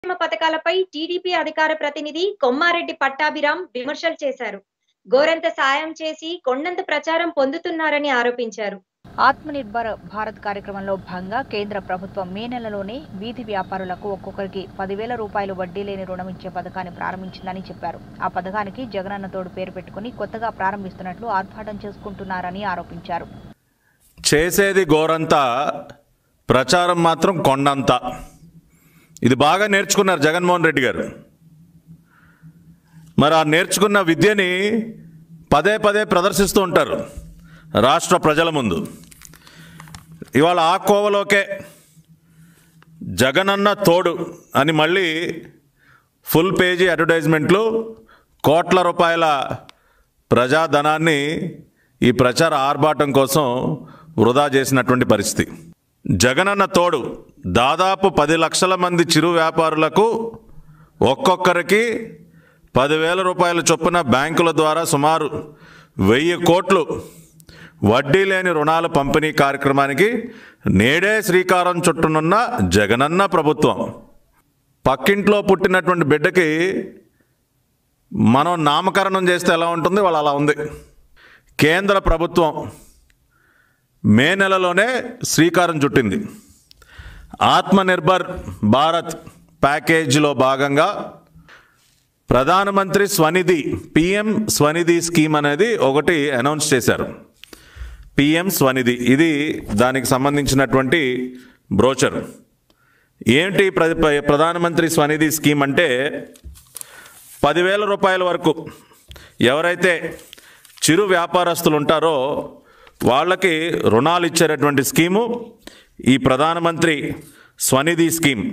సంక్షేమ పథకాలపై టీడీపీ అధికార ప్రతినిధి కొమ్మారెడ్డి పట్టాభిరామ్ విమర్శలు చేశారు గోరంత సాయం చేసి కొండంత ప్రచారం పొందుతున్నారని ఆరోపించారు ఆత్మనిర్భర్ భారత్ కార్యక్రమంలో భాగంగా కేంద్ర ప్రభుత్వం మే నెలలోనే వీధి వ్యాపారులకు ఒక్కొక్కరికి పదివేల రూపాయలు వడ్డీ లేని రుణం ఇచ్చే పథకాన్ని ప్రారంభించిందని చెప్పారు ఆ పథకానికి జగనన్న తోడు పేరు పెట్టుకుని కొత్తగా ప్రారంభిస్తున్నట్లు ఆర్భాటం చేసుకుంటున్నారని ఆరోపించారు చేసేది గోరంతా ప్రచారం మాత్రం కొండంత ఇది బాగా నేర్చుకున్నారు జగన్మోహన్ రెడ్డి గారు మరి ఆ నేర్చుకున్న విద్యని పదే పదే ప్రదర్శిస్తూ ఉంటారు రాష్ట్ర ప్రజల ముందు ఇవాళ ఆ కోవలోకే జగనన్న తోడు అని మళ్ళీ ఫుల్ పేజీ అడ్వర్టైజ్మెంట్లు కోట్ల రూపాయల ప్రజాధనాన్ని ఈ ప్రచార ఆర్భాటం కోసం వృధా చేసినటువంటి పరిస్థితి జగనన్న తోడు దాదాపు పది లక్షల మంది చిరు వ్యాపారులకు ఒక్కొక్కరికి పదివేల రూపాయల చొప్పున బ్యాంకుల ద్వారా సుమారు వెయ్యి కోట్లు వడ్డీ లేని రుణాల పంపిణీ కార్యక్రమానికి నేడే శ్రీకారం చుట్టనున్న జగనన్న ప్రభుత్వం పక్కింట్లో పుట్టినటువంటి బిడ్డకి మనం నామకరణం చేస్తే ఎలా ఉంటుంది వాళ్ళు అలా ఉంది కేంద్ర ప్రభుత్వం మే నెలలోనే శ్రీకారం చుట్టింది ఆత్మనిర్భర్ భారత్ ప్యాకేజీలో భాగంగా ప్రధానమంత్రి స్వనిధి పిఎం స్వనిధి స్కీమ్ అనేది ఒకటి అనౌన్స్ చేశారు పిఎం స్వనిధి ఇది దానికి సంబంధించినటువంటి బ్రోచర్ ఏంటి ప్ర- ప్ర- ప్రధానమంత్రి స్వనిధి స్కీమ్ అంటే పదివేల రూపాయల వరకు ఎవరైతే చిరు వ్యాపారస్తులు ఉంటారో వాళ్ళకి రుణాలు ఇచ్చేటటువంటి స్కీము ఈ Pradhanmantri Svanidhi scheme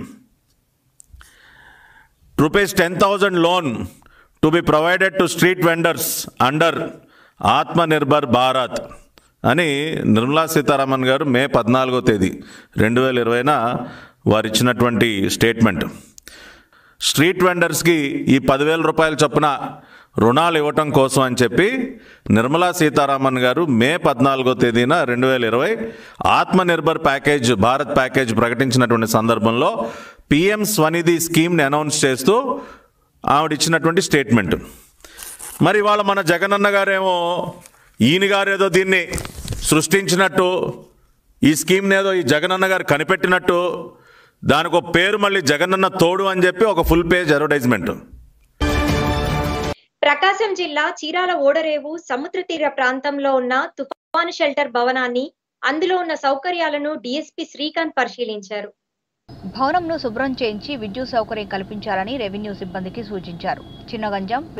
rupees ten thousand loan to be provided to street vendors under Atmanirbhar Bharat అని నిర్మలా సీతారామన్ గారు మే పద్నాలుగో తేదీ రెండు వేల ఇరవైన వారు ఇచ్చినటువంటి స్టేట్మెంట్ స్ట్రీట్ వెండర్స్కి ఈ పదివేల రూపాయల చొప్పున రుణాలు ఇవ్వటం కోసం అని చెప్పి నిర్మలా సీతారామన్ గారు మే పద్నాలుగో తేదీన రెండు వేల ఇరవై ఆత్మనిర్భర్ ప్యాకేజ్ భారత్ ప్యాకేజ్ ప్రకటించినటువంటి సందర్భంలో పిఎం స్వనిధి స్కీమ్ని అనౌన్స్ చేస్తూ ఆవిడ ఇచ్చినటువంటి స్టేట్మెంట్ మరి ఇవాళ మన జగనన్న గారేమో ఈయన గారు ఏదో దీన్ని సృష్టించినట్టు ఈ స్కీమ్ని ఏదో ఈ జగనన్న గారు కనిపెట్టినట్టు దానికి ఒక పేరు మళ్ళీ జగనన్న తోడు అని చెప్పి ఒక ఫుల్ పేజ్ అడ్వర్టైజ్మెంట్ ప్రకాశం జిల్లా చీరాల ఓడరేవు సముద్ర తీర ప్రాంతంలో ఉన్న తుఫాను షెల్టర్ భవనాన్ని అందులో ఉన్న సౌకర్యాలను డీఎస్పీ శ్రీకాంత్ పరిశీలించారు భవనంను శుభ్రం చేయించి విద్యుత్ సౌకర్యం కల్పించాలని రెవెన్యూ సిబ్బందికి సూచించారు చిన్నగంజం